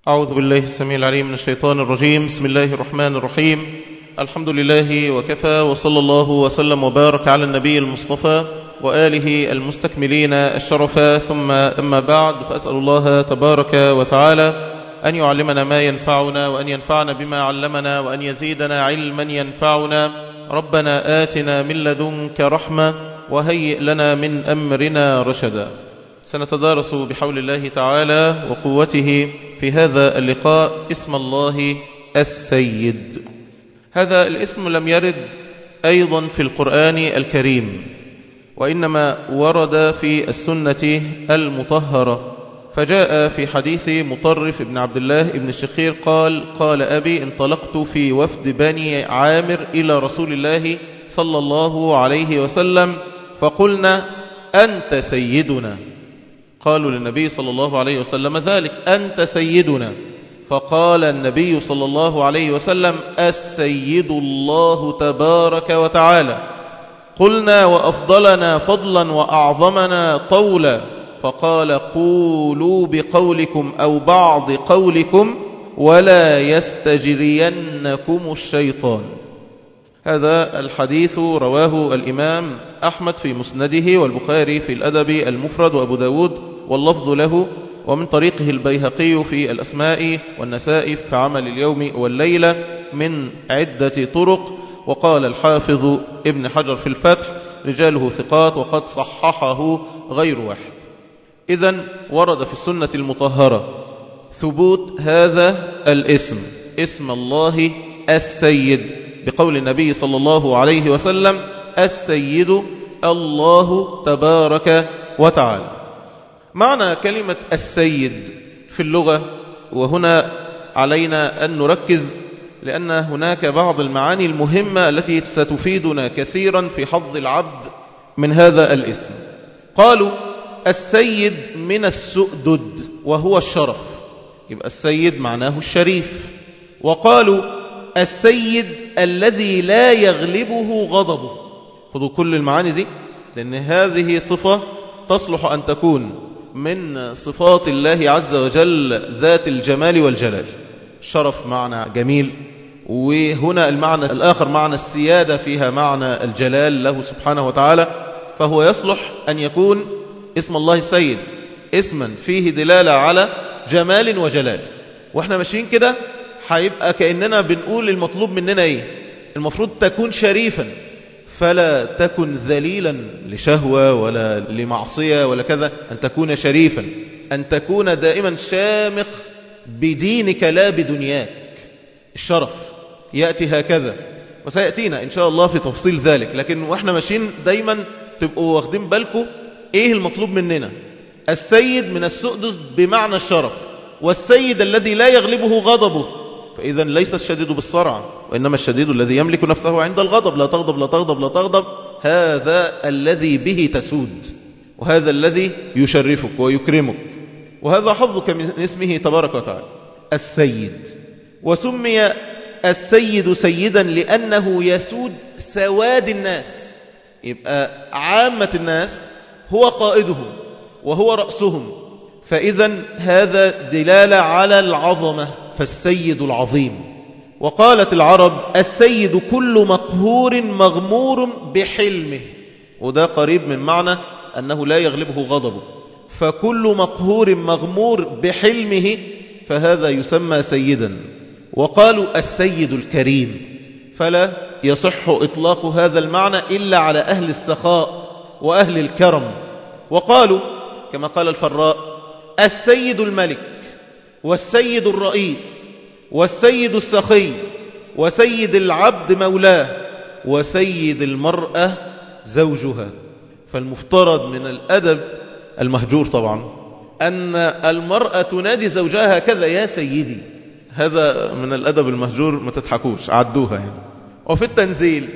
أعوذ بالله السميع العليم من الشيطان الرجيم بسم الله الرحمن الرحيم الحمد لله وكفى وصلى الله وسلم وبارك على النبي المصطفى وآله المستكملين الشرفا ثم أما بعد فأسأل الله تبارك وتعالى أن يعلمنا ما ينفعنا وأن ينفعنا بما علمنا وأن يزيدنا علما ينفعنا ربنا آتنا من لدنك رحمة وهيئ لنا من أمرنا رشدا سنتدارس بحول الله تعالى وقوته في هذا اللقاء اسم الله السيد هذا الاسم لم يرد أيضا في القرآن الكريم وإنما ورد في السنة المطهرة فجاء في حديث مطرف ابن عبد الله ابن الشخير قال قال أبي انطلقت في وفد بني عامر إلى رسول الله صلى الله عليه وسلم فقلنا أنت سيدنا قالوا للنبي صلى الله عليه وسلم ذلك أنت سيدنا فقال النبي صلى الله عليه وسلم السيد الله تبارك وتعالى قلنا وأفضلنا فضلا وأعظمنا طولا فقال قولوا بقولكم أو بعض قولكم ولا يستجرينكم الشيطان هذا الحديث رواه الإمام أحمد في مسنده والبخاري في الأدب المفرد وأبو داود واللفظ له ومن طريقه البيهقي في الأسماء والنساء في عمل اليوم والليلة من عدة طرق وقال الحافظ ابن حجر في الفتح رجاله ثقات وقد صححه غير واحد إذا ورد في السنة المطهرة ثبوت هذا الاسم اسم الله السيد بقول النبي صلى الله عليه وسلم السيد الله تبارك وتعالى معنى كلمة السيد في اللغة وهنا علينا أن نركز لأن هناك بعض المعاني المهمة التي ستفيدنا كثيرا في حظ العبد من هذا الاسم قالوا السيد من السؤدد وهو الشرف يبقى السيد معناه الشريف وقالوا السيد الذي لا يغلبه غضبه خذوا كل المعاني دي لأن هذه صفة تصلح أن تكون من صفات الله عز وجل ذات الجمال والجلال شرف معنى جميل وهنا المعنى الآخر معنى السيادة فيها معنى الجلال له سبحانه وتعالى فهو يصلح أن يكون اسم الله السيد اسما فيه دلالة على جمال وجلال واحنا ماشيين كده هيبقى كأننا بنقول المطلوب مننا ايه المفروض تكون شريفا فلا تكن ذليلا لشهوة ولا لمعصية ولا كذا أن تكون شريفا أن تكون دائما شامخ بدينك لا بدنياك الشرف يأتي هكذا وسيأتينا إن شاء الله في تفصيل ذلك لكن وإحنا ماشيين دايما تبقوا واخدين بالكم إيه المطلوب مننا السيد من السؤدس بمعنى الشرف والسيد الذي لا يغلبه غضبه فإذا ليس الشديد بالصرع وإنما الشديد الذي يملك نفسه عند الغضب لا تغضب لا تغضب لا تغضب هذا الذي به تسود وهذا الذي يشرفك ويكرمك وهذا حظك من اسمه تبارك وتعالى السيد وسمي السيد سيدا لأنه يسود سواد الناس يبقى عامة الناس هو قائدهم وهو رأسهم فإذا هذا دلالة على العظمة فالسيد العظيم وقالت العرب السيد كل مقهور مغمور بحلمه وده قريب من معنى أنه لا يغلبه غضبه فكل مقهور مغمور بحلمه فهذا يسمى سيدا وقالوا السيد الكريم فلا يصح إطلاق هذا المعنى إلا على أهل السخاء وأهل الكرم وقالوا كما قال الفراء السيد الملك والسيد الرئيس والسيد السخي وسيد العبد مولاه وسيد المرأة زوجها فالمفترض من الأدب المهجور طبعا أن المرأة تنادي زوجها هكذا يا سيدي هذا من الأدب المهجور ما تضحكوش عدوها يعني وفي التنزيل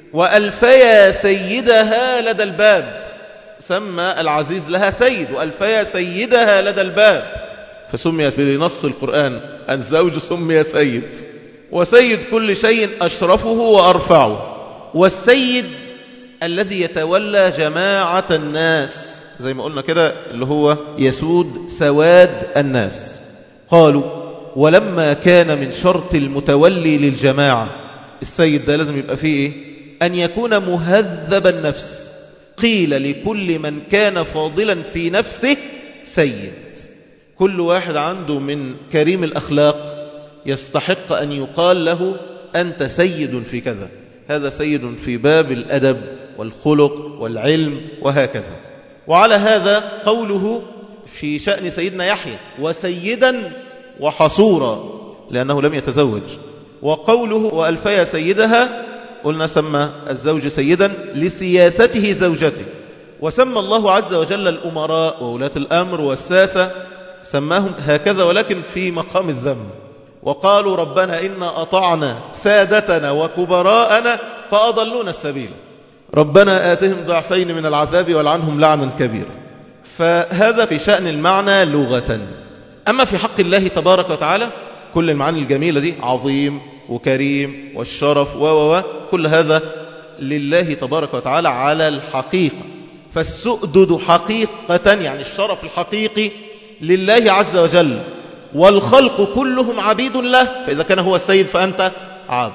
وألفيا سيدها لدى الباب سمى العزيز لها سيد وألفيا سيدها لدى الباب فسمي بنص القرآن الزوج سمي سيد وسيد كل شيء أشرفه وأرفعه والسيد الذي يتولى جماعة الناس زي ما قلنا كده اللي هو يسود سواد الناس قالوا ولما كان من شرط المتولي للجماعة السيد ده لازم يبقى فيه إيه؟ أن يكون مهذب النفس قيل لكل من كان فاضلا في نفسه سيد كل واحد عنده من كريم الأخلاق يستحق أن يقال له أنت سيد في كذا هذا سيد في باب الأدب والخلق والعلم وهكذا وعلى قوله قوله في شأن سيدنا يحيى وسيدا وحصورا لأنه لم يتزوج وقوله وألفيا سيدها قلنا سمى الزوج سيدا لسياسته زوجته وسمى الله عز وجل الأمراء وولاة الأمر والساسة سماهم هكذا ولكن في مقام الذم وقالوا ربنا إنا أطعنا سادتنا وكبراءنا فأضلونا السبيل ربنا آتهم ضعفين من العذاب والعنهم لعنا كبيرا فهذا في شأن المعنى لغة أما في حق الله تبارك وتعالى كل المعاني الجميلة دي عظيم وكريم والشرف و و كل هذا لله تبارك وتعالى على الحقيقة فالسؤدد حقيقة يعني الشرف الحقيقي لله عز وجل والخلق كلهم عبيد له فإذا كان هو السيد فأنت عبد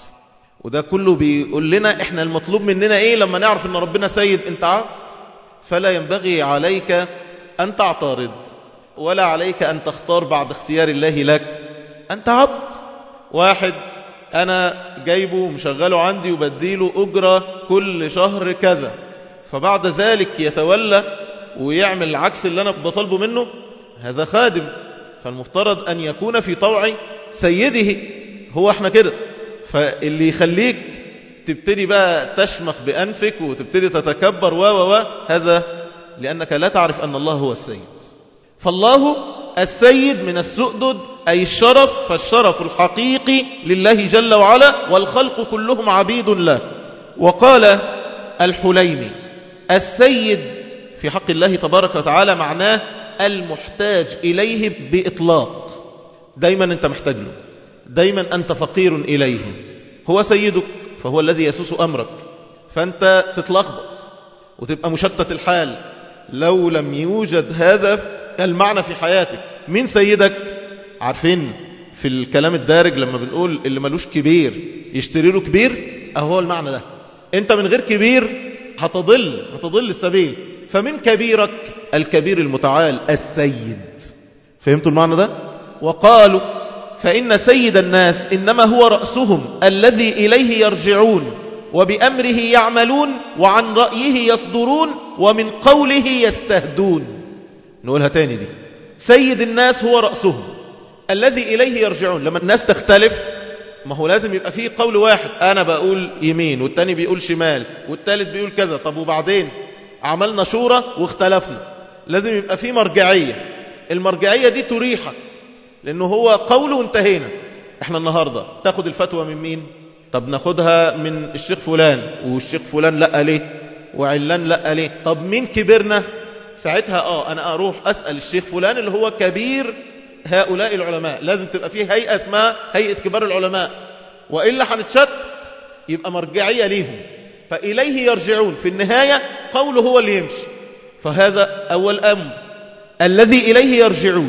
وده كله بيقول لنا إحنا المطلوب مننا إيه لما نعرف أن ربنا سيد أنت عبد فلا ينبغي عليك أن تعترض ولا عليك أن تختار بعد اختيار الله لك أنت عبد واحد أنا جايبه ومشغله عندي وبديله أجرة كل شهر كذا فبعد ذلك يتولى ويعمل العكس اللي أنا بطلبه منه هذا خادم فالمفترض أن يكون في طوع سيده هو احنا كده فاللي يخليك تبتدي بقى تشمخ بأنفك وتبتدي تتكبر و و هذا لأنك لا تعرف أن الله هو السيد فالله السيد من السؤدد أي الشرف فالشرف الحقيقي لله جل وعلا والخلق كلهم عبيد له وقال الحليمي السيد في حق الله تبارك وتعالى معناه المحتاج إليه بإطلاق دايما أنت محتاج له دايما أنت فقير إليه هو سيدك فهو الذي يسوس أمرك فأنت تتلخبط وتبقى مشتت الحال لو لم يوجد هذا المعنى في حياتك من سيدك عارفين في الكلام الدارج لما بنقول اللي ملوش كبير يشتري له كبير أهو المعنى ده انت من غير كبير هتضل هتضل السبيل فمن كبيرك الكبير المتعال السيد فهمتوا المعنى ده وقالوا فإن سيد الناس إنما هو رأسهم الذي إليه يرجعون وبأمره يعملون وعن رأيه يصدرون ومن قوله يستهدون نقولها تاني دي سيد الناس هو رأسهم الذي إليه يرجعون لما الناس تختلف ما هو لازم يبقى فيه قول واحد أنا بقول يمين والتاني بيقول شمال والتالت بيقول كذا طب وبعدين عملنا شورى واختلفنا لازم يبقى فيه مرجعية المرجعية دي تريحك لأنه هو قول وانتهينا احنا النهاردة تاخد الفتوى من مين طب ناخدها من الشيخ فلان والشيخ فلان لا ليه وعلان لا ليه طب مين كبرنا ساعتها اه انا اروح اسأل الشيخ فلان اللي هو كبير هؤلاء العلماء لازم تبقى فيه هيئة اسمها هيئة كبار العلماء وإلا هنتشتت يبقى مرجعية ليهم فإليه يرجعون في النهاية قوله هو اللي يمشي فهذا أول أمر الذي إليه يرجعون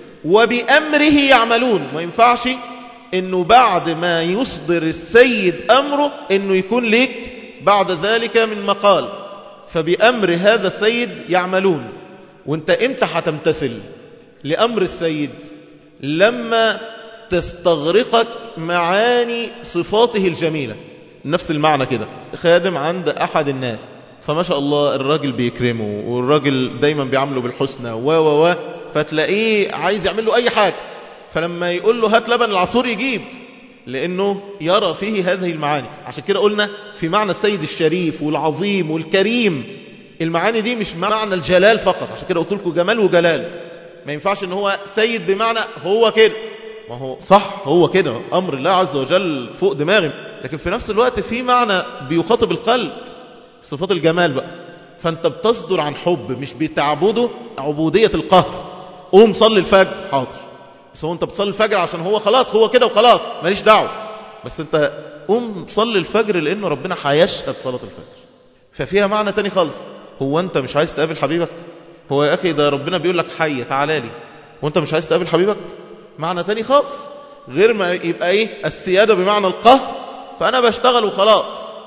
وبأمره يعملون ما ينفعش أنه بعد ما يصدر السيد أمره أنه يكون لك بعد ذلك من مقال فبأمر هذا السيد يعملون وانت امتى هتمتثل لأمر السيد لما تستغرقك معاني صفاته الجميلة نفس المعنى كده خادم عند أحد الناس فما شاء الله الراجل بيكرمه والراجل دايما بيعمله بالحسنى و و و فتلاقيه عايز يعمل له أي حاجة فلما يقول له هات لبن العصور يجيب لأنه يرى فيه هذه المعاني عشان كده قلنا في معنى السيد الشريف والعظيم والكريم المعاني دي مش معنى الجلال فقط عشان كده قلت لكم جمال وجلال ما ينفعش ان هو سيد بمعنى هو كده ما هو صح هو كده أمر الله عز وجل فوق دماغي لكن في نفس الوقت في معنى بيخاطب القلب صفات الجمال بقى فأنت بتصدر عن حب مش بتعبده عبودية القهر قوم صلي الفجر حاضر بس هو أنت بتصلي الفجر عشان هو خلاص هو كده وخلاص ماليش دعوة بس أنت قوم صلي الفجر لأن ربنا هيشهد صلاة الفجر ففيها معنى تاني خالص هو أنت مش عايز تقابل حبيبك هو يا أخي ده ربنا بيقول لك حي تعالى لي وأنت مش عايز تقابل حبيبك معنى تاني خالص غير ما يبقى ايه السيادة بمعنى القهر فأنا بشتغل وخلاص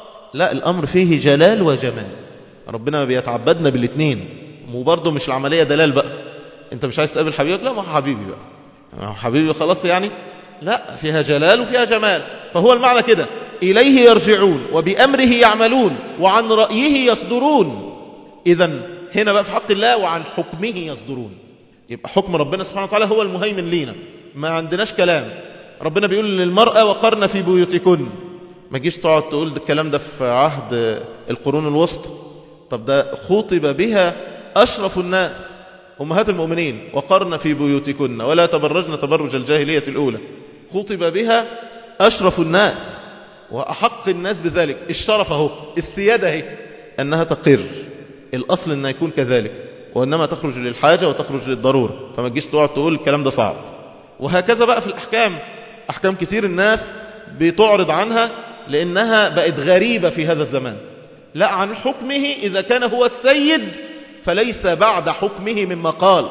لا الأمر فيه جلال وجمال ربنا بيتعبدنا بالاثنين وبرضه مش العملية دلال بقى انت مش عايز تقابل حبيبك لا ما هو حبيبي بقى حبيبي خلاص يعني لا فيها جلال وفيها جمال فهو المعنى كده إليه يرجعون وبأمره يعملون وعن رأيه يصدرون إذا هنا بقى في حق الله وعن حكمه يصدرون يبقى حكم ربنا سبحانه وتعالى هو المهيمن لينا ما عندناش كلام ربنا بيقول للمرأة وقرن في بيوتكن ما تجيش تقعد تقول الكلام ده في عهد القرون الوسطى طب ده خطب بها أشرف الناس أمهات المؤمنين وقرن في بيوتكن ولا تبرجن تبرج الجاهلية الأولى خطب بها أشرف الناس وأحق الناس بذلك الشرف اهو السيادة اهي أنها تقر الأصل أنها يكون كذلك وإنما تخرج للحاجة وتخرج للضرورة فما تجيش تقعد تقول الكلام ده صعب وهكذا بقى في الأحكام أحكام كتير الناس بتعرض عنها لأنها بقت غريبة في هذا الزمان لا عن حكمه إذا كان هو السيد فليس بعد حكمه مما قال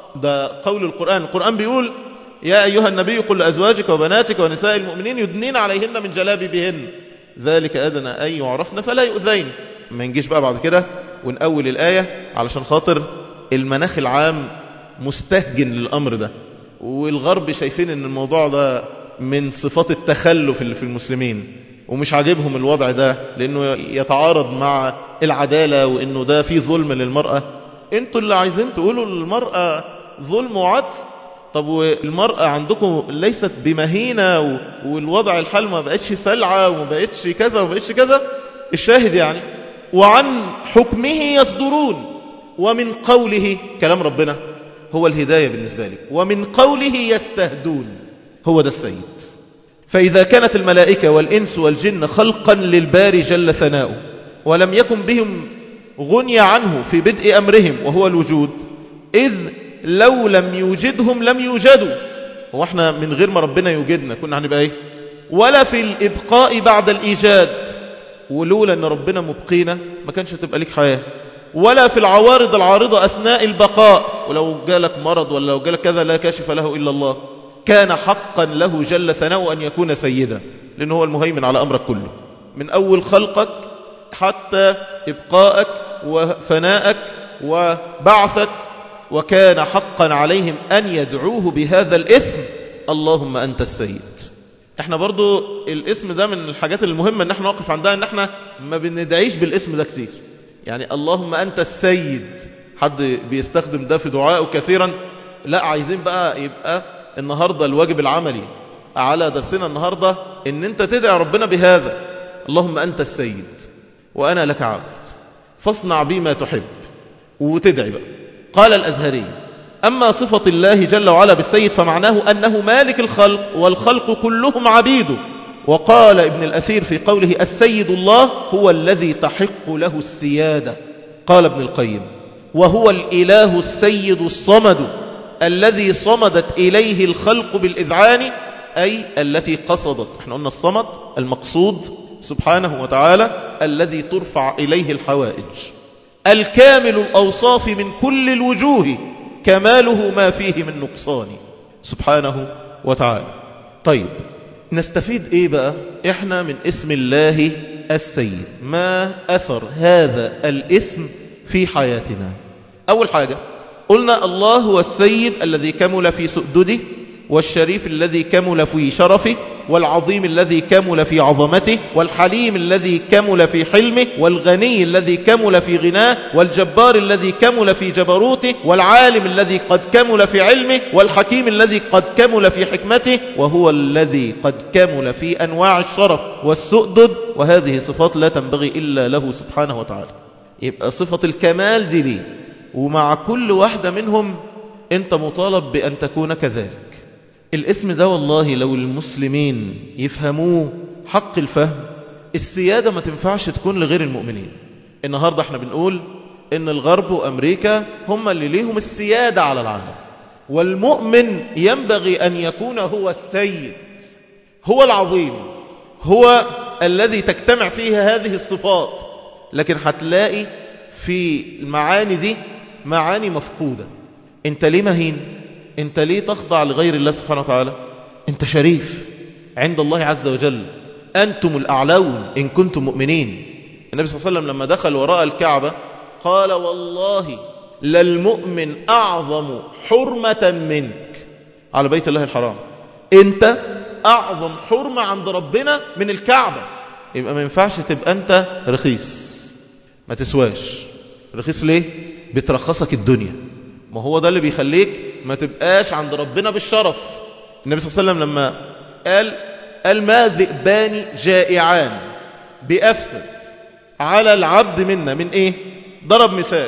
ده قول القرآن القرآن بيقول يا أيها النبي قل لأزواجك وبناتك ونساء المؤمنين يدنين عليهن من جلابيبهن ذلك أدنى أن يعرفن فلا يؤذين ما نجيش بقى بعد كده ونأول الآية علشان خاطر المناخ العام مستهجن للأمر ده والغرب شايفين ان الموضوع ده من صفات التخلف اللي في المسلمين ومش عاجبهم الوضع ده لأنه يتعارض مع العدالة وأنه ده فيه ظلم للمرأة انتوا اللي عايزين تقولوا للمرأة ظلم وعدل طب والمرأة عندكم ليست بمهينة والوضع الحال ما بقتش سلعة وما بقتش كذا وما بقتش كذا الشاهد يعني وعن حكمه يصدرون ومن قوله كلام ربنا هو الهداية بالنسبة لي ومن قوله يستهدون هو ده السيد فإذا كانت الملائكة والإنس والجن خلقا للباري جل ثناؤه ولم يكن بهم غني عنه في بدء أمرهم وهو الوجود إذ لو لم يوجدهم لم يوجدوا هو احنا من غير ما ربنا يوجدنا كنا هنبقى ايه ولا في الإبقاء بعد الإيجاد ولولا أن ربنا مبقينا ما كانش تبقى لك حياة ولا في العوارض العارضة أثناء البقاء ولو جالك مرض ولا لو جالك كذا لا كاشف له إلا الله كان حقا له جل ثناؤه أن يكون سيدا لأنه هو المهيمن على أمرك كله من أول خلقك حتى إبقائك وفنائك وبعثك وكان حقا عليهم أن يدعوه بهذا الاسم اللهم أنت السيد احنا برضو الاسم ده من الحاجات المهمة ان احنا نقف عندها ان احنا ما بندعيش بالاسم ده كتير يعني اللهم أنت السيد حد بيستخدم ده في دعائه كثيرا لا عايزين بقى يبقى النهاردة الواجب العملي على درسنا النهاردة ان انت تدعي ربنا بهذا اللهم أنت السيد وأنا لك عبد فاصنع بي ما تحب وتدعي بقى قال الأزهري أما صفة الله جل وعلا بالسيد فمعناه أنه مالك الخلق والخلق كلهم عبيده وقال ابن الأثير في قوله السيد الله هو الذي تحق له السيادة قال ابن القيم وهو الإله السيد الصمد الذي صمدت إليه الخلق بالإذعان أي التي قصدت احنا قلنا الصمد المقصود سبحانه وتعالى الذي ترفع إليه الحوائج الكامل الأوصاف من كل الوجوه كماله ما فيه من نقصان سبحانه وتعالى طيب نستفيد ايه بقى احنا من اسم الله السيد ما أثر هذا الاسم في حياتنا أول حاجة قلنا الله هو السيد الذي كمل في سؤدده والشريف الذي كمل في شرفه والعظيم الذي كمل في عظمته والحليم الذي كمل في حلمه والغني الذي كمل في غناه والجبار الذي كمل في جبروته والعالم الذي قد كمل في علمه والحكيم الذي قد كمل في حكمته وهو الذي قد كمل في أنواع الشرف والسؤدد وهذه صفات لا تنبغي إلا له سبحانه وتعالى يبقى صفة الكمال دي ليه ومع كل واحدة منهم أنت مطالب بأن تكون كذلك الاسم ده والله لو المسلمين يفهموه حق الفهم السيادة ما تنفعش تكون لغير المؤمنين النهاردة احنا بنقول ان الغرب وامريكا هم اللي ليهم السيادة على العالم والمؤمن ينبغي ان يكون هو السيد هو العظيم هو الذي تجتمع فيه هذه الصفات لكن هتلاقي في المعاني دي معاني مفقودة انت ليه مهين انت ليه تخضع لغير الله سبحانه وتعالى انت شريف عند الله عز وجل أنتم الأعلون إن كنتم مؤمنين النبي صلى الله عليه وسلم لما دخل وراء الكعبة قال والله للمؤمن أعظم حرمة منك على بيت الله الحرام انت أعظم حرمة عند ربنا من الكعبة يبقى ما ينفعش تبقى أنت رخيص ما تسواش رخيص ليه بترخصك الدنيا ما هو ده اللي بيخليك ما تبقاش عند ربنا بالشرف النبي صلى الله عليه وسلم لما قال قال ما ذئبان جائعان بأفسد على العبد منا من ايه ضرب مثال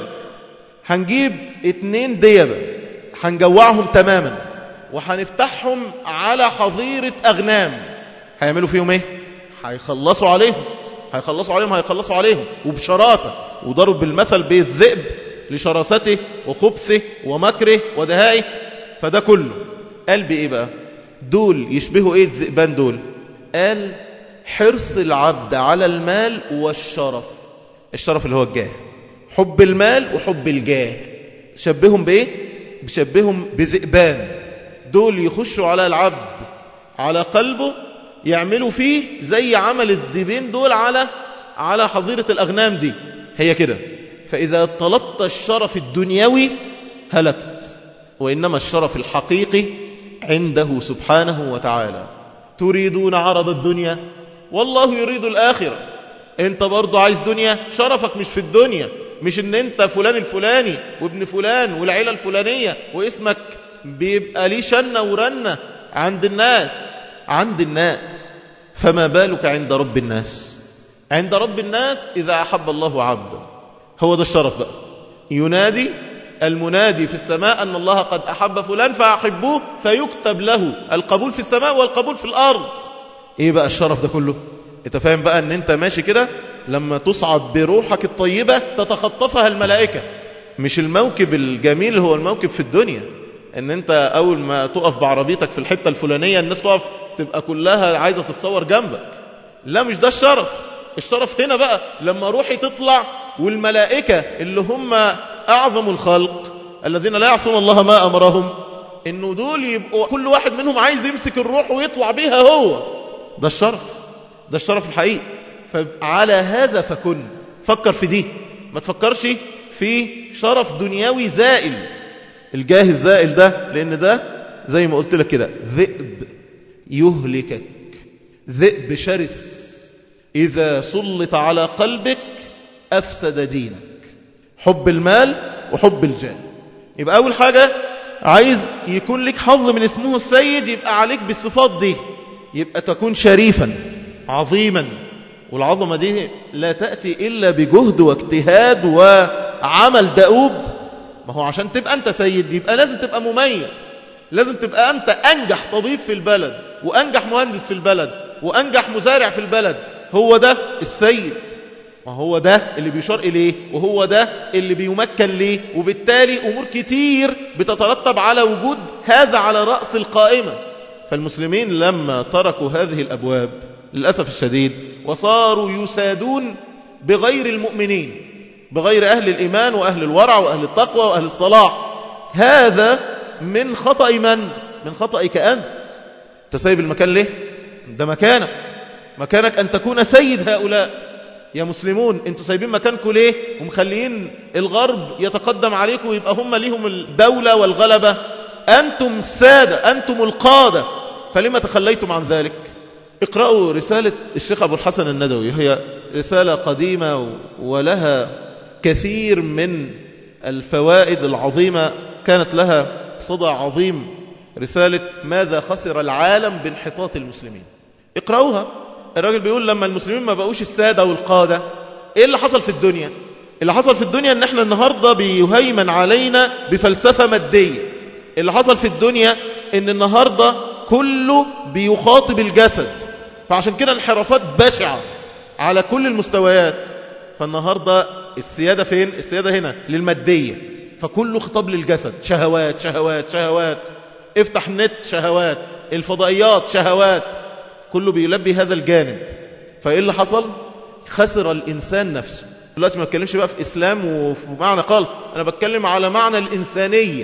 هنجيب اتنين ديبة هنجوعهم تماما وهنفتحهم على حظيرة أغنام هيعملوا فيهم ايه هيخلصوا عليهم هيخلصوا عليهم هيخلصوا عليهم وبشراسة وضرب بالمثل بالذئب لشراسته وخبثه ومكره ودهائه فده كله قال بإيه بقى دول يشبهوا ايه الذئبان دول قال حرص العبد على المال والشرف الشرف اللي هو الجاه حب المال وحب الجاه شبههم بايه بشبههم بذئبان دول يخشوا على العبد على قلبه يعملوا فيه زي عمل الذئبين دول على على حظيرة الأغنام دي هي كده فإذا طلبت الشرف الدنيوي هلكت وإنما الشرف الحقيقي عنده سبحانه وتعالى تريدون عرض الدنيا والله يريد الآخرة انت برضو عايز دنيا شرفك مش في الدنيا مش ان انت فلان الفلاني وابن فلان والعيلة الفلانية واسمك بيبقى ليه شنة ورنة عند الناس عند الناس فما بالك عند رب الناس عند رب الناس إذا أحب الله عبدا هو ده الشرف بقى ينادي المنادي في السماء أن الله قد أحب فلان فأحبوه فيكتب له القبول في السماء والقبول في الأرض إيه بقى الشرف ده كله انت فاهم بقى ان انت ماشي كده لما تصعد بروحك الطيبة تتخطفها الملائكة مش الموكب الجميل هو الموكب في الدنيا ان انت اول ما تقف بعربيتك في الحتة الفلانية الناس تقف تبقى كلها عايزة تتصور جنبك لا مش ده الشرف الشرف هنا بقى لما روحي تطلع والملائكة اللي هم أعظم الخلق الذين لا يعصون الله ما أمرهم إنه دول يبقوا كل واحد منهم عايز يمسك الروح ويطلع بيها هو ده الشرف ده الشرف الحقيقي فعلى هذا فكن فكر في دي ما تفكرش في شرف دنيوي زائل الجاه الزائل ده لأن ده زي ما قلت لك كده ذئب يهلكك ذئب شرس إذا سلط على قلبك أفسد دينك حب المال وحب الجاه يبقى أول حاجة عايز يكون لك حظ من اسمه السيد يبقى عليك بالصفات دي يبقى تكون شريفا عظيما والعظمة دي لا تأتي إلا بجهد واجتهاد وعمل دؤوب ما هو عشان تبقى أنت سيد يبقى لازم تبقى مميز لازم تبقى أنت أنجح طبيب في البلد وأنجح مهندس في البلد وأنجح مزارع في البلد هو ده السيد ما هو ده اللي بيشار إليه وهو ده اللي بيمكن ليه وبالتالي أمور كتير بتترتب على وجود هذا على رأس القائمة فالمسلمين لما تركوا هذه الأبواب للأسف الشديد وصاروا يسادون بغير المؤمنين بغير أهل الإيمان وأهل الورع وأهل التقوى وأهل الصلاح هذا من خطأ من؟ من خطأك أنت تسيب المكان ليه؟ ده مكانك مكانك أن تكون سيد هؤلاء يا مسلمون انتوا سايبين مكانكم ليه ومخليين الغرب يتقدم عليكم ويبقى هم ليهم الدولة والغلبة أنتم السادة أنتم القادة فلما تخليتم عن ذلك اقرأوا رسالة الشيخ أبو الحسن الندوي هي رسالة قديمة ولها كثير من الفوائد العظيمة كانت لها صدى عظيم رسالة ماذا خسر العالم بانحطاط المسلمين اقرأوها الراجل بيقول لما المسلمين ما بقوش السادة والقادة ايه اللي حصل في الدنيا اللي حصل في الدنيا ان احنا النهاردة بيهيمن علينا بفلسفة مادية اللي حصل في الدنيا ان النهاردة كله بيخاطب الجسد فعشان كده انحرافات بشعة على كل المستويات فالنهاردة السيادة فين السيادة هنا للمادية فكله خطاب للجسد شهوات شهوات شهوات افتح نت شهوات الفضائيات شهوات كله بيلبي هذا الجانب فإيه اللي حصل خسر الإنسان نفسه دلوقتي ما بتكلمش بقى في إسلام وفي معنى قلط أنا بتكلم على معنى الإنسانية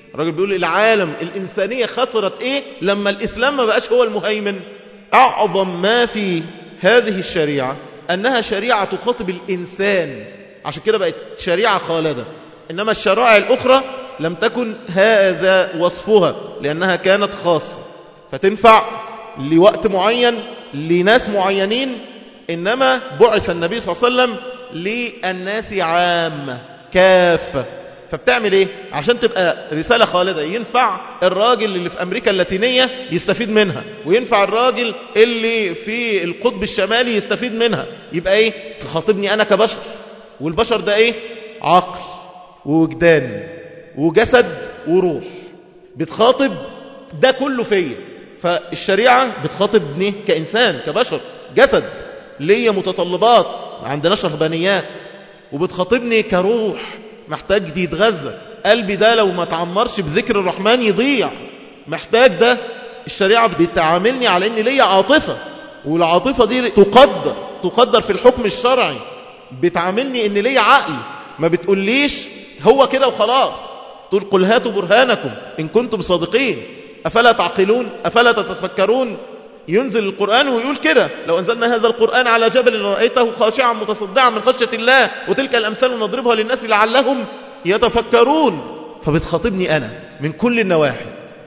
الراجل بيقول العالم الإنسانية خسرت إيه لما الإسلام ما بقاش هو المهيمن أعظم ما في هذه الشريعة أنها شريعة تخاطب الإنسان عشان كده بقت شريعة خالدة إنما الشرائع الأخرى لم تكن هذا وصفها لأنها كانت خاصة فتنفع لوقت معين لناس معينين إنما بعث النبي صلى الله عليه وسلم للناس عامة كافة فبتعمل ايه عشان تبقى رسالة خالدة ينفع الراجل اللي في امريكا اللاتينية يستفيد منها وينفع الراجل اللي في القطب الشمالي يستفيد منها يبقى ايه تخاطبني انا كبشر والبشر ده ايه عقل ووجدان وجسد وروح بتخاطب ده كله فيا فالشريعة بتخاطبني كإنسان كبشر جسد ليا متطلبات ما عندناش رهبانيات وبتخاطبني كروح محتاج دي يتغذى قلبي ده لو ما تعمرش بذكر الرحمن يضيع محتاج ده الشريعة بتعاملني على ان ليا عاطفة والعاطفة دي تقدر تقدر في الحكم الشرعي بتعاملني ان ليا عقل ما بتقوليش هو كده وخلاص تقول قل هاتوا برهانكم إن كنتم صادقين أفلا تعقلون أفلا تتفكرون ينزل القرآن ويقول كده لو أنزلنا هذا القرآن على جبل رأيته خاشعا متصدعا من خشية الله وتلك الأمثال نضربها للناس لعلهم يتفكرون فبتخاطبني أنا من كل النواحي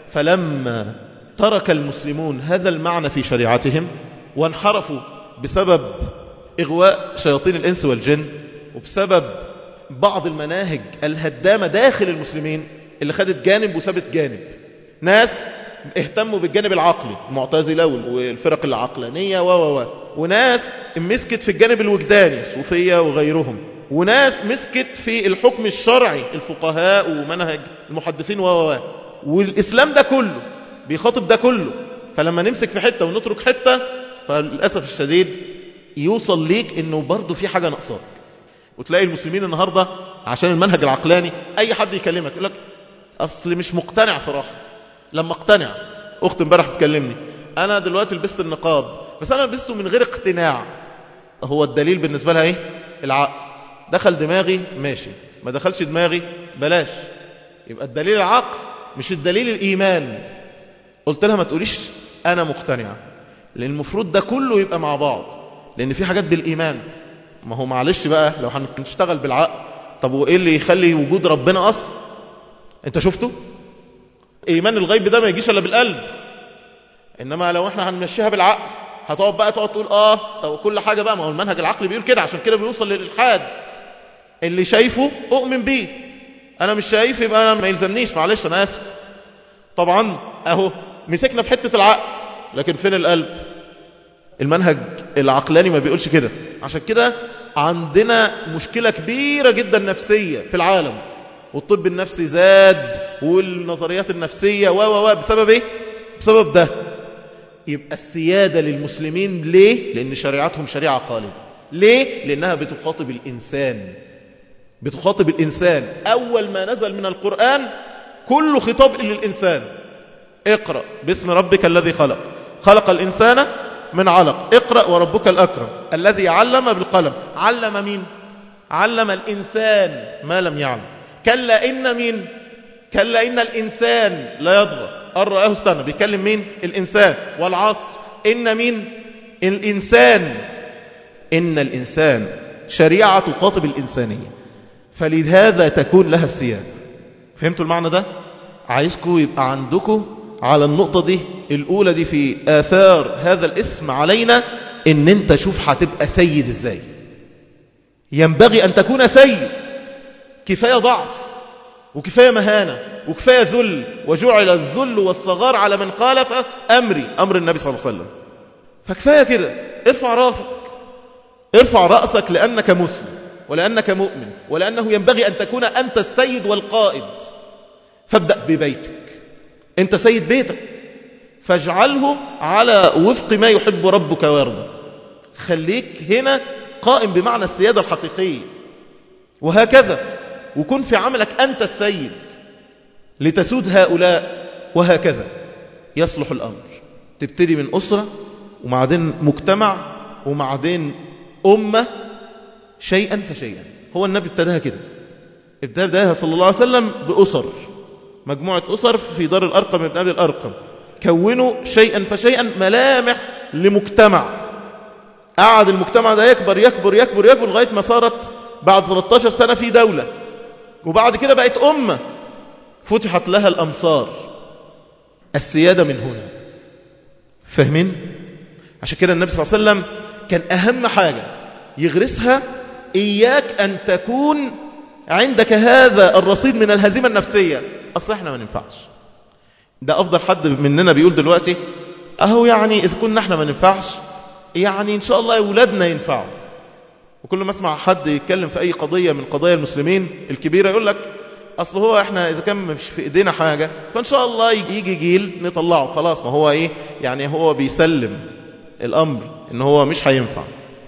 فلما ترك المسلمون هذا المعنى في شريعتهم وانحرفوا بسبب إغواء شياطين الإنس والجن وبسبب بعض المناهج الهدامة داخل المسلمين اللي خدت جانب وسابت جانب ناس اهتموا بالجانب العقلي المعتزلة والفرق العقلانية و و و وناس مسكت في الجانب الوجداني الصوفية وغيرهم وناس مسكت في الحكم الشرعي الفقهاء ومنهج المحدثين و و والإسلام ده كله بيخاطب ده كله فلما نمسك في حتة ونترك حتة فللأسف الشديد يوصل ليك انه برضه في حاجة ناقصاك وتلاقي المسلمين النهاردة عشان المنهج العقلاني أي حد يكلمك يقول لك أصل مش مقتنع صراحة لما اقتنع أخت امبارح بتكلمني أنا دلوقتي لبست النقاب بس أنا لبسته من غير اقتناع هو الدليل بالنسبة لها إيه العقل دخل دماغي ماشي ما دخلش دماغي بلاش يبقى الدليل العقل مش الدليل الإيمان قلت لها ما تقوليش أنا مقتنع لأن المفروض ده كله يبقى مع بعض لأن في حاجات بالإيمان ما هو معلش بقى لو هنشتغل بالعقل طب وإيه اللي يخلي وجود ربنا أصل أنت شفته إيمان الغيب ده ما يجيش إلا بالقلب إنما لو إحنا هنمشيها بالعقل هتقعد بقى تقعد تقول آه طب كل حاجة بقى ما هو المنهج العقلي بيقول كده عشان كده بيوصل للإلحاد اللي شايفه أؤمن بيه أنا مش شايف يبقى أنا ما يلزمنيش معلش أنا آسف طبعا أهو مسكنا في حتة العقل لكن فين القلب المنهج العقلاني ما بيقولش كده عشان كده عندنا مشكلة كبيرة جدا نفسية في العالم والطب النفسي زاد والنظريات النفسية و و و بسبب ايه بسبب ده يبقى السيادة للمسلمين ليه لأن شريعتهم شريعة خالدة ليه لأنها بتخاطب الإنسان بتخاطب الإنسان أول ما نزل من القرآن كل خطاب للإنسان اقرأ باسم ربك الذي خلق خلق الإنسان من علق اقرأ وربك الأكرم الذي علم بالقلم علم مين علم الإنسان ما لم يعلم كلا إن مين كلا إن الإنسان لا يضغى أن رآه استنى بيكلم مين الإنسان والعصر إن مين الإنسان إن الإنسان شريعة تخاطب الإنسانية فلهذا تكون لها السيادة فهمتوا المعنى ده عايزكم يبقى عندكم على النقطة دي الأولى دي في آثار هذا الاسم علينا إن أنت شوف هتبقى سيد إزاي ينبغي أن تكون سيد كفاية ضعف وكفاية مهانة وكفاية ذل وجعل الذل والصغار على من خالف أمري أمر النبي صلى الله عليه وسلم فكفاية كده ارفع راسك ارفع رأسك لأنك مسلم ولأنك مؤمن ولأنه ينبغي أن تكون أنت السيد والقائد فابدأ ببيتك أنت سيد بيتك فاجعله على وفق ما يحب ربك ويرضى خليك هنا قائم بمعنى السيادة الحقيقية وهكذا وكن في عملك أنت السيد لتسود هؤلاء وهكذا يصلح الأمر تبتدي من أسرة وبعدين مجتمع وبعدين أمة شيئا فشيئا هو النبي ابتداها كده ابتداها صلى الله عليه وسلم بأسر مجموعة أسر في دار الأرقم ابن أبي الأرقم كونوا شيئا فشيئا ملامح لمجتمع قعد المجتمع ده يكبر يكبر يكبر يكبر لغاية ما صارت بعد 13 سنة في دولة وبعد كده بقت أمة فتحت لها الأمصار السيادة من هنا فاهمين؟ عشان كده النبي صلى الله عليه وسلم كان أهم حاجة يغرسها إياك أن تكون عندك هذا الرصيد من الهزيمة النفسية أصل إحنا ما ننفعش ده أفضل حد مننا بيقول دلوقتي أهو يعني إذا كنا إحنا ما ننفعش يعني إن شاء الله أولادنا ينفعوا وكل ما اسمع حد يتكلم في أي قضية من قضايا المسلمين الكبيرة يقول لك أصل هو إحنا إذا كان مش في إيدينا حاجة فإن شاء الله يجي جيل نطلعه خلاص ما هو إيه يعني هو بيسلم الأمر إن هو مش هينفع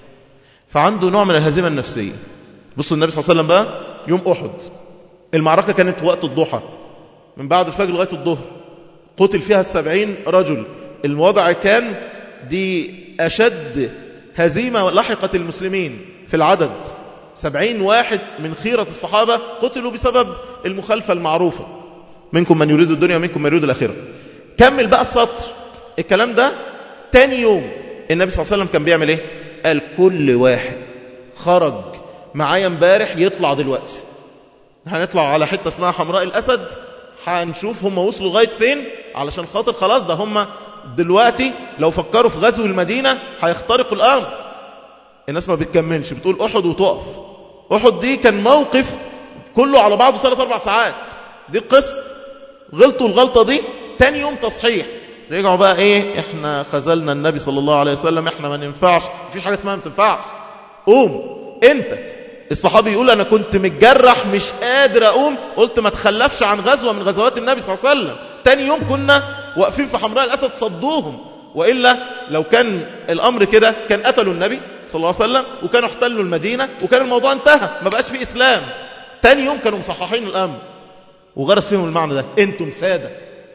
فعنده نوع من الهزيمة النفسية بصوا النبي صلى الله عليه وسلم بقى يوم أحد المعركة كانت وقت الضحى من بعد الفجر لغاية الظهر قتل فيها السبعين رجل الوضع كان دي أشد هزيمة لحقت المسلمين في العدد سبعين واحد من خيرة الصحابة قتلوا بسبب المخالفة المعروفة منكم من يريد الدنيا ومنكم من يريد الآخرة كمل بقى السطر الكلام ده تاني يوم النبي صلى الله عليه وسلم كان بيعمل ايه قال كل واحد خرج معايا امبارح يطلع دلوقتي هنطلع على حتة اسمها حمراء الأسد هنشوف هم وصلوا لغاية فين علشان خاطر خلاص ده هم دلوقتي لو فكروا في غزو المدينة هيخترقوا الأمر الناس ما بتكملش بتقول أحد وتقف أحد دي كان موقف كله على بعضه ثلاث أربع ساعات دي قصة غلطوا الغلطة دي تاني يوم تصحيح رجعوا بقى ايه احنا خذلنا النبي صلى الله عليه وسلم احنا ما ننفعش مفيش حاجة اسمها ما تنفعش قوم انت الصحابي يقول انا كنت متجرح مش قادر اقوم قلت ما تخلفش عن غزوة من غزوات النبي صلى الله عليه وسلم تاني يوم كنا واقفين في حمراء الاسد صدوهم وإلا لو كان الامر كده كان قتلوا النبي صلى الله عليه وسلم وكانوا احتلوا المدينة وكان الموضوع انتهى ما بقاش في اسلام تاني يوم كانوا مصححين الامر وغرس فيهم المعنى ده انتم سادة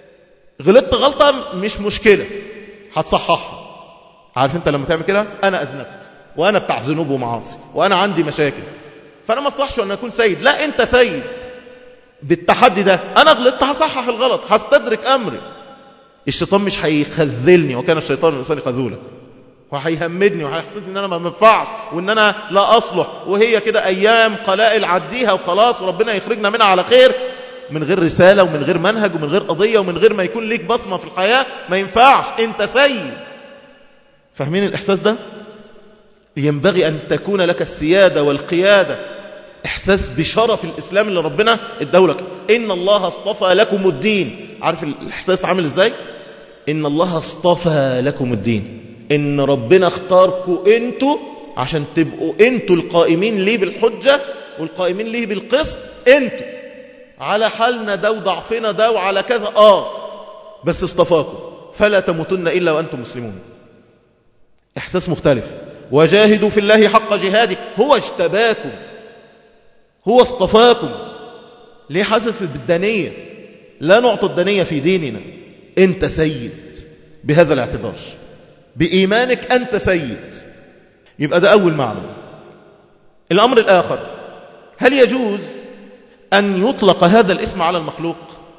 غلطت غلطة مش مشكلة هتصححها عارف انت لما تعمل كده انا اذنبت وانا بتاع ذنوب ومعاصي وانا عندي مشاكل فانا ما اصلحش ان اكون سيد لا انت سيد بالتحدي ده انا غلطت هصحح الغلط هستدرك امري الشيطان مش هيخذلني وكان الشيطان الانسان خذولا وهيهمدني وهيحسدني ان انا ما بنفعش وان انا لا اصلح وهي كده ايام قلائل عديها وخلاص وربنا يخرجنا منها على خير من غير رسالة ومن غير منهج ومن غير قضية ومن غير ما يكون ليك بصمة في الحياة ما ينفعش انت سيد فاهمين الإحساس ده ينبغي أن تكون لك السيادة والقيادة إحساس بشرف الإسلام اللي ربنا ادولك إن الله اصطفى لكم الدين عارف الإحساس عامل إزاي إن الله اصطفى لكم الدين إن ربنا اختاركم أنتوا عشان تبقوا أنتوا القائمين ليه بالحجة والقائمين ليه بالقسط أنتوا على حالنا ده وضعفنا ده وعلى كذا آه بس اصطفاكم فلا تموتن إلا وأنتم مسلمون إحساس مختلف وجاهدوا في الله حق جهاده هو اجتباكم هو اصطفاكم ليه حاسس بالدنية لا نعطي الدنية في ديننا أنت سيد بهذا الاعتبار بإيمانك أنت سيد يبقى ده أول معنى الأمر الآخر هل يجوز أن يطلق هذا الاسم على المخلوق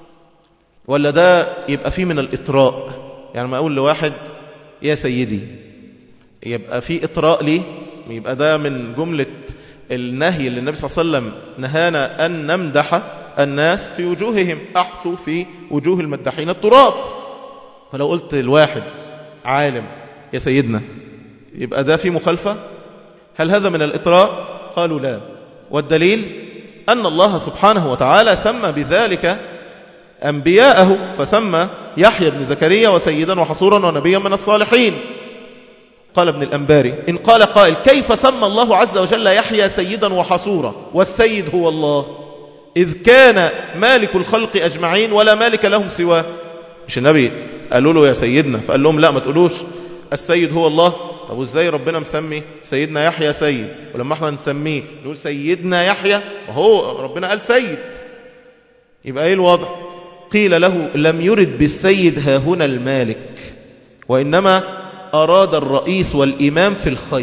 ولا ده يبقى فيه من الإطراء يعني ما أقول لواحد يا سيدي يبقى فيه إطراء ليه يبقى ده من جملة النهي اللي النبي صلى الله عليه وسلم نهانا أن نمدح الناس في وجوههم أحثوا في وجوه المدحين التراب فلو قلت الواحد عالم يا سيدنا يبقى ده في مخالفة هل هذا من الإطراء قالوا لا والدليل أن الله سبحانه وتعالى سمى بذلك أنبياءه فسمى يحيى بن زكريا وسيدا وحصورا ونبيا من الصالحين قال ابن الأنباري إن قال قائل كيف سمى الله عز وجل يحيى سيدا وحصورا والسيد هو الله إذ كان مالك الخلق أجمعين ولا مالك لهم سواه مش النبي قالوا له يا سيدنا فقال لهم لا ما تقولوش السيد هو الله طب وازاي ربنا مسمي سيدنا يحيى سيد ولما احنا نسميه نقول سيدنا يحيى وهو ربنا قال سيد يبقى ايه الوضع قيل له لم يرد بالسيد ها هنا المالك وإنما أراد الرئيس والإمام في الخير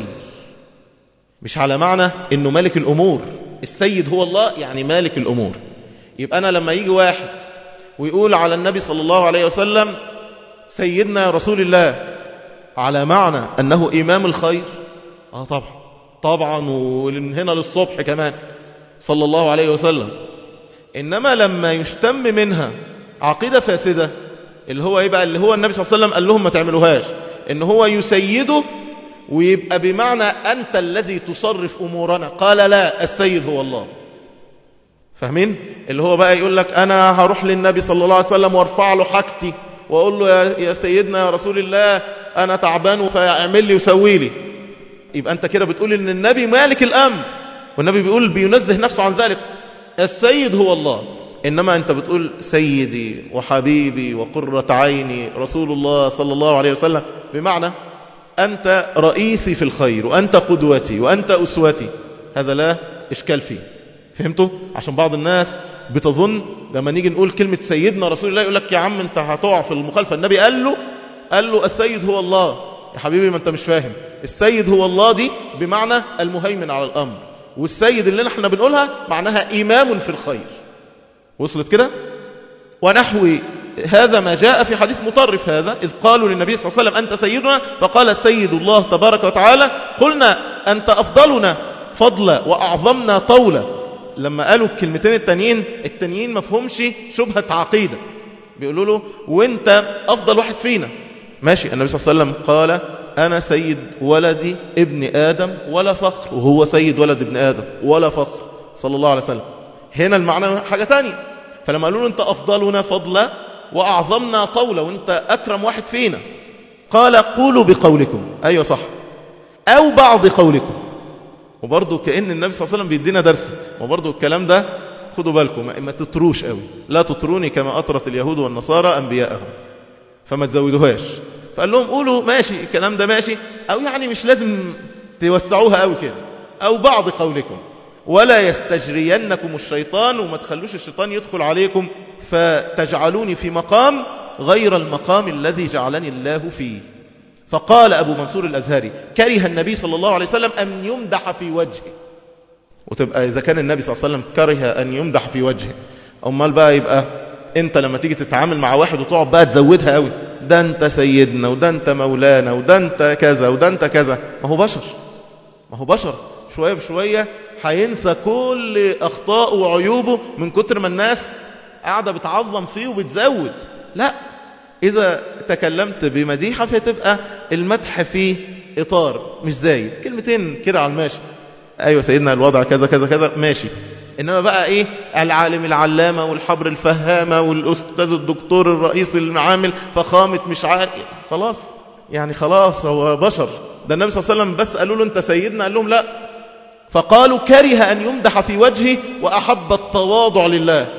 مش على معنى أنه مالك الأمور السيد هو الله يعني مالك الأمور يبقى أنا لما يجي واحد ويقول على النبي صلى الله عليه وسلم سيدنا رسول الله على معنى أنه إمام الخير آه طبعا طبعا ومن هنا للصبح كمان صلى الله عليه وسلم إنما لما يشتم منها عقيدة فاسدة اللي هو إيه بقى اللي هو النبي صلى الله عليه وسلم قال لهم ما تعملوهاش إن هو يسيده ويبقى بمعنى أنت الذي تصرف أمورنا قال لا السيد هو الله فاهمين اللي هو بقى يقول لك أنا هروح للنبي صلى الله عليه وسلم وارفع له حاجتي وأقول له يا سيدنا يا رسول الله أنا تعبان فاعمل لي وسوي لي يبقى أنت كده بتقول إن النبي مالك الأمر والنبي بيقول بينزه نفسه عن ذلك السيد هو الله إنما أنت بتقول سيدي وحبيبي وقرة عيني رسول الله صلى الله عليه وسلم بمعنى أنت رئيسي في الخير وأنت قدوتي وأنت أسوتي هذا لا إشكال فيه فهمتوا؟ عشان بعض الناس بتظن لما نيجي نقول كلمة سيدنا رسول الله يقول لك يا عم انت هتقع في المخالفة النبي قال له قال له السيد هو الله يا حبيبي ما انت مش فاهم السيد هو الله دي بمعنى المهيمن على الأمر والسيد اللي احنا بنقولها معناها إمام في الخير وصلت كده ونحو هذا ما جاء في حديث مطرف هذا إذ قالوا للنبي صلى الله عليه وسلم أنت سيدنا فقال السيد الله تبارك وتعالى قلنا أنت أفضلنا فضلا وأعظمنا طولا لما قالوا الكلمتين التانيين التانيين مفهومش شبهة عقيدة بيقولوا له وانت أفضل واحد فينا ماشي النبي صلى الله عليه وسلم قال أنا سيد ولدي ابن آدم ولا فخر وهو سيد ولد ابن آدم ولا فخر صلى الله عليه وسلم هنا المعنى حاجة تانية فلما قالوا له أنت أفضلنا فضلا وأعظمنا طولا وأنت أكرم واحد فينا قال قولوا بقولكم أيوة صح أو بعض قولكم وبرضه كأن النبي صلى الله عليه وسلم بيدينا درس وبرضه الكلام ده خدوا بالكم ما تطروش قوي لا تطروني كما أطرت اليهود والنصارى أنبياءهم فما تزودوهاش فقال لهم قولوا ماشي الكلام ده ماشي أو يعني مش لازم توسعوها قوي كده أو بعض قولكم ولا يستجرينكم الشيطان وما تخلوش الشيطان يدخل عليكم فتجعلوني في مقام غير المقام الذي جعلني الله فيه فقال أبو منصور الأزهري كره النبي صلى الله عليه وسلم أن يمدح في وجهه وتبقى إذا كان النبي صلى الله عليه وسلم كره أن يمدح في وجهه أمال بقى يبقى أنت لما تيجي تتعامل مع واحد وتقعد بقى تزودها قوي ده أنت سيدنا وده أنت مولانا وده أنت كذا وده أنت كذا ما هو بشر ما هو بشر شوية بشوية هينسى كل أخطاءه وعيوبه من كتر ما الناس قاعدة بتعظم فيه وبتزود لا إذا تكلمت بمديحة فتبقى المدح فيه إطار مش زايد كلمتين كده على الماشي أيوة سيدنا الوضع كذا كذا كذا ماشي إنما بقى إيه العالم العلامة والحبر الفهامة والأستاذ الدكتور الرئيس المعامل فخامة مش عارف خلاص يعني خلاص هو بشر ده النبي صلى الله عليه وسلم بس قالوا له أنت سيدنا قال لهم لا فقالوا كره أن يمدح في وجهه وأحب التواضع لله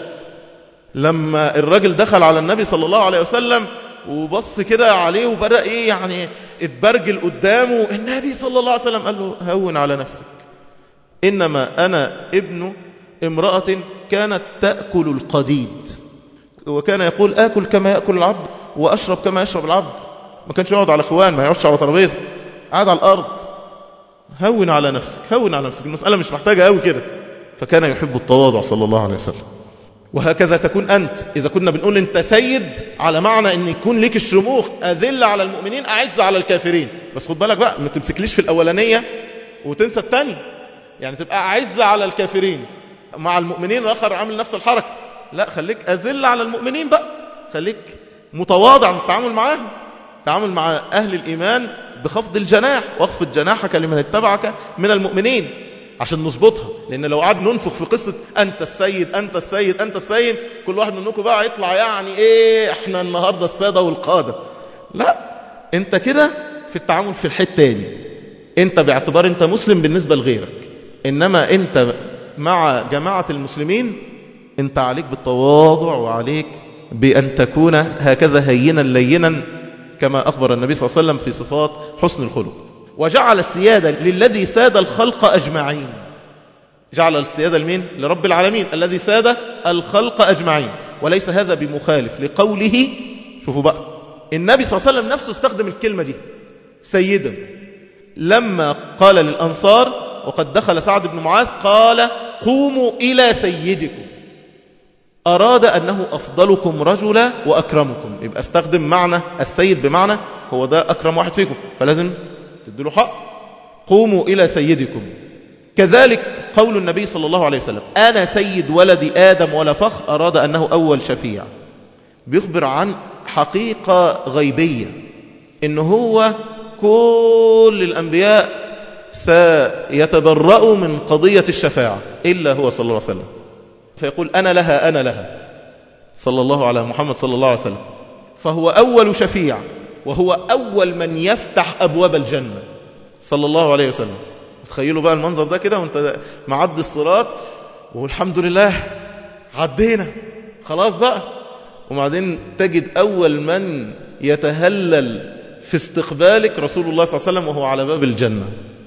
لما الراجل دخل على النبي صلى الله عليه وسلم وبص كده عليه وبدأ إيه يعني اتبرجل قدامه النبي صلى الله عليه وسلم قال له هون على نفسك إنما أنا ابن امرأة كانت تأكل القديد وكان يقول آكل كما يأكل العبد وأشرب كما يشرب العبد ما كانش يقعد على اخوان ما يقعدش على ترابيزه قاعد على الأرض هون على نفسك هون على نفسك المسألة مش محتاجة قوي كده فكان يحب التواضع صلى الله عليه وسلم وهكذا تكون أنت إذا كنا بنقول أنت سيد على معنى أن يكون لك الشموخ أذل على المؤمنين أعز على الكافرين بس خد بالك بقى ما تمسكليش في الأولانية وتنسى الثانية يعني تبقى أعز على الكافرين مع المؤمنين الآخر عامل نفس الحركة لا خليك أذل على المؤمنين بقى خليك متواضع في التعامل معاهم تعامل مع أهل الإيمان بخفض الجناح واخفض جناحك لمن اتبعك من المؤمنين عشان نظبطها لأن لو قعد ننفخ في قصة أنت السيد أنت السيد أنت السيد كل واحد منكم بقى يطلع يعني إيه إحنا النهاردة السادة والقادة لا أنت كده في التعامل في الحتة دي أنت باعتبار أنت مسلم بالنسبة لغيرك إنما أنت مع جماعة المسلمين أنت عليك بالتواضع وعليك بأن تكون هكذا هينا لينا كما أخبر النبي صلى الله عليه وسلم في صفات حسن الخلق وجعل السيادة للذي ساد الخلق أجمعين جعل السيادة لمين؟ لرب العالمين الذي ساد الخلق أجمعين وليس هذا بمخالف لقوله شوفوا بقى النبي صلى الله عليه وسلم نفسه استخدم الكلمة دي سيدا لما قال للأنصار وقد دخل سعد بن معاذ قال قوموا إلى سيدكم أراد أنه أفضلكم رجلا وأكرمكم يبقى استخدم معنى السيد بمعنى هو ده أكرم واحد فيكم فلازم تدلوا حق قوموا إلى سيدكم كذلك قول النبي صلى الله عليه وسلم أنا سيد ولد آدم ولا فخر أراد أنه أول شفيع بيخبر عن حقيقة غيبية إن هو كل الأنبياء سيتبرأوا من قضية الشفاعة إلا هو صلى الله عليه وسلم فيقول أنا لها أنا لها صلى الله على محمد صلى الله عليه وسلم فهو أول شفيع وهو أول من يفتح أبواب الجنة صلى الله عليه وسلم تخيلوا بقى المنظر ده كده وانت معدي الصراط والحمد لله عدينا خلاص بقى وبعدين تجد أول من يتهلل في استقبالك رسول الله صلى الله عليه وسلم وهو على باب الجنة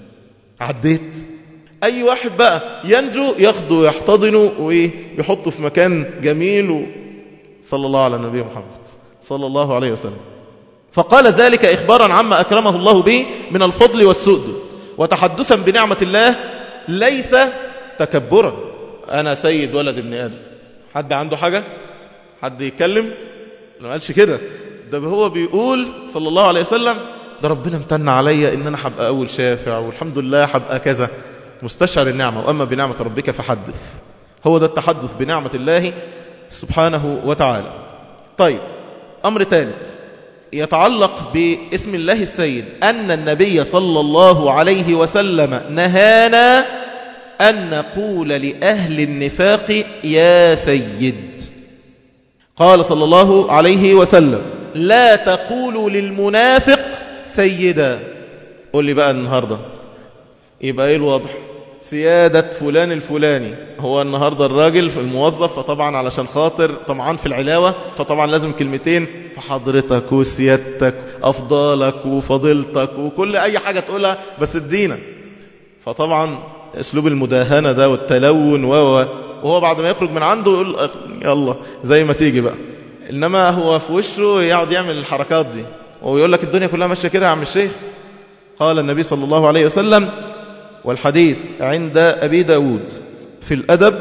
عديت أي واحد بقى ينجو ياخده يحتضنه ويحطه في مكان جميل صلى الله على النبي محمد صلى الله عليه وسلم فقال ذلك إخبارا عما أكرمه الله به من الفضل والسؤد وتحدثا بنعمة الله ليس تكبرا أنا سيد ولد ابن آدم حد عنده حاجة حد يتكلم ما قالش كده ده هو بيقول صلى الله عليه وسلم ده ربنا امتن عليا ان انا هبقى اول شافع والحمد لله هبقى كذا مستشعر النعمة واما بنعمة ربك فحدث هو ده التحدث بنعمة الله سبحانه وتعالى طيب امر ثالث يتعلق باسم الله السيد أن النبي صلى الله عليه وسلم نهانا أن نقول لأهل النفاق يا سيد قال صلى الله عليه وسلم لا تقولوا للمنافق سيدا قول لي بقى النهاردة يبقى ايه الوضع سيادة فلان الفلاني هو النهاردة الراجل في الموظف فطبعا علشان خاطر طمعان في العلاوة فطبعا لازم كلمتين فحضرتك وسيادتك أفضالك وفضيلتك وكل أي حاجة تقولها بس الدينة فطبعا أسلوب المداهنة ده والتلون وهو بعد ما يخرج من عنده يقول يلا زي ما تيجي بقى إنما هو في وشه يقعد يعمل الحركات دي ويقول لك الدنيا كلها ماشية كده يا عم الشيخ قال النبي صلى الله عليه وسلم والحديث عند أبي داود في الأدب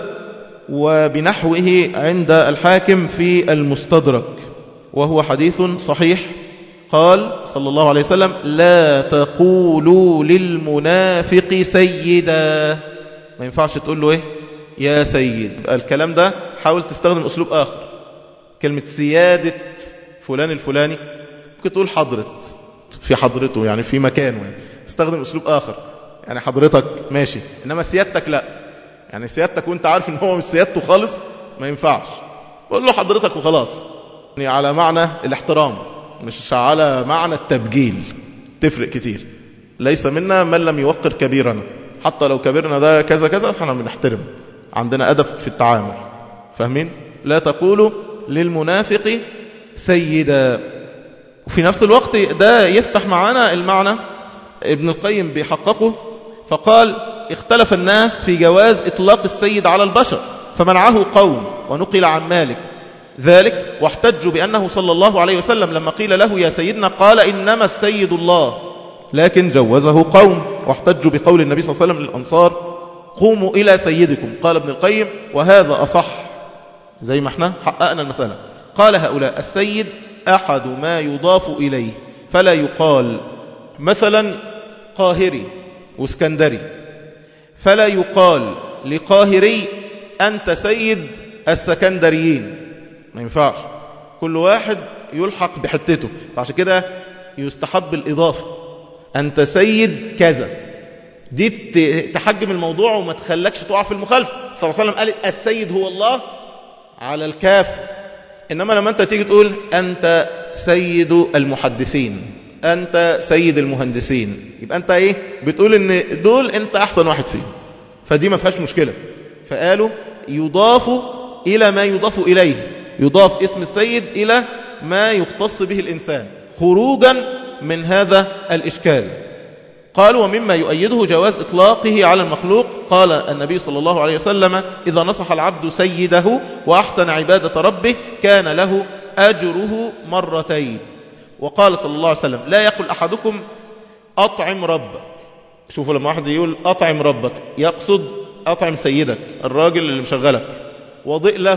وبنحوه عند الحاكم في المستدرك وهو حديث صحيح قال صلى الله عليه وسلم لا تقولوا للمنافق سيدا ما ينفعش تقول له ايه يا سيد الكلام ده حاول تستخدم أسلوب آخر كلمة سيادة فلان الفلاني ممكن تقول حضرة في حضرته يعني في مكانه يعني استخدم أسلوب آخر يعني حضرتك ماشي إنما سيادتك لا يعني سيادتك وانت عارف ان هو مش سيادته خالص ما ينفعش قول له حضرتك وخلاص يعني على معنى الاحترام مش على معنى التبجيل تفرق كتير ليس منا من لم يوقر كبيرنا حتى لو كبرنا ده كذا كذا فاحنا بنحترم عندنا أدب في التعامل فاهمين لا تقولوا للمنافق سيدا وفي نفس الوقت ده يفتح معنا المعنى ابن القيم بيحققه فقال اختلف الناس في جواز إطلاق السيد على البشر فمنعه قوم ونقل عن مالك ذلك واحتجوا بأنه صلى الله عليه وسلم لما قيل له يا سيدنا قال إنما السيد الله لكن جوزه قوم واحتجوا بقول النبي صلى الله عليه وسلم للأنصار قوموا إلى سيدكم قال ابن القيم وهذا أصح زي ما احنا حققنا المسألة قال هؤلاء السيد أحد ما يضاف إليه فلا يقال مثلا قاهري واسكندري فلا يقال لقاهري أنت سيد السكندريين ما ينفعش كل واحد يلحق بحتته فعشان كده يستحب الإضافة أنت سيد كذا دي تحجم الموضوع وما تخلكش تقع في المخالفة صلى الله عليه وسلم قال السيد هو الله على الكاف إنما لما أنت تيجي تقول أنت سيد المحدثين أنت سيد المهندسين يبقى أنت إيه بتقول إن دول أنت أحسن واحد فيهم فدي ما فيهاش مشكلة فقالوا يضاف إلى ما يضاف إليه يضاف اسم السيد إلى ما يختص به الإنسان خروجا من هذا الإشكال قال ومما يؤيده جواز إطلاقه على المخلوق قال النبي صلى الله عليه وسلم إذا نصح العبد سيده وأحسن عبادة ربه كان له أجره مرتين وقال صلى الله عليه وسلم لا يقل أحدكم أطعم ربك شوفوا لما واحد يقول أطعم ربك يقصد أطعم سيدك الراجل اللي مشغلك وضئ له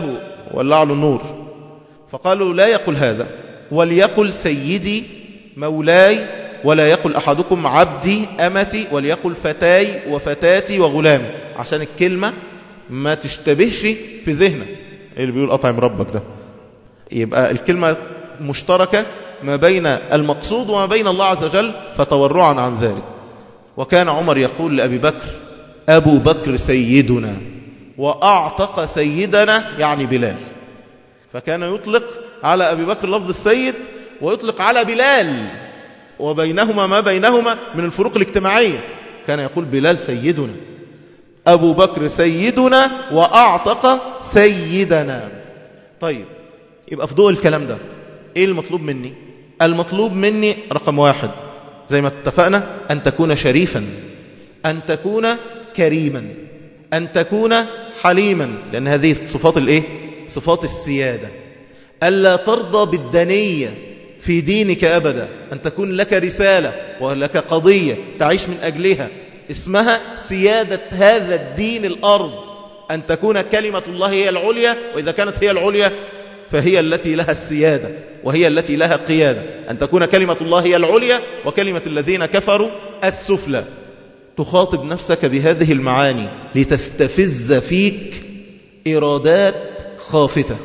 ولع له النور فقالوا لا يقل هذا وليقل سيدي مولاي ولا يقل أحدكم عبدي أمتي وليقل فتاي وفتاتي وغلامي عشان الكلمة ما تشتبهش في ذهنك اللي بيقول أطعم ربك ده يبقى الكلمة مشتركة ما بين المقصود وما بين الله عز وجل فتورعا عن ذلك وكان عمر يقول لأبي بكر أبو بكر سيدنا وأعتق سيدنا يعني بلال فكان يطلق على أبي بكر لفظ السيد ويطلق على بلال وبينهما ما بينهما من الفروق الاجتماعية كان يقول بلال سيدنا أبو بكر سيدنا وأعتق سيدنا طيب يبقى في ضوء الكلام ده إيه المطلوب مني المطلوب مني رقم واحد زي ما اتفقنا أن تكون شريفا أن تكون كريما أن تكون حليما لأن هذه صفات الإيه؟ صفات السيادة ألا ترضى بالدنية في دينك أبدا أن تكون لك رسالة ولك قضية تعيش من أجلها اسمها سيادة هذا الدين الأرض أن تكون كلمة الله هي العليا وإذا كانت هي العليا فهي التي لها السيادة وهي التي لها قيادة أن تكون كلمة الله هي العليا وكلمة الذين كفروا السفلى تخاطب نفسك بهذه المعاني لتستفز فيك إرادات خافتة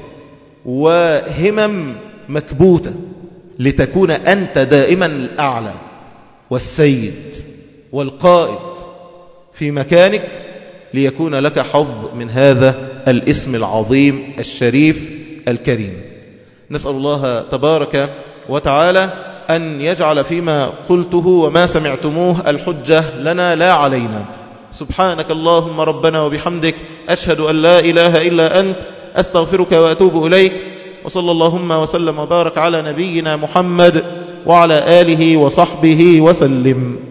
وهمم مكبوتة لتكون أنت دائما الأعلى والسيد والقائد في مكانك ليكون لك حظ من هذا الاسم العظيم الشريف الكريم نسأل الله تبارك وتعالى أن يجعل فيما قلته وما سمعتموه الحجة لنا لا علينا سبحانك اللهم ربنا وبحمدك أشهد أن لا إله إلا أنت أستغفرك وأتوب إليك وصلى اللهم وسلم وبارك على نبينا محمد وعلى آله وصحبه وسلم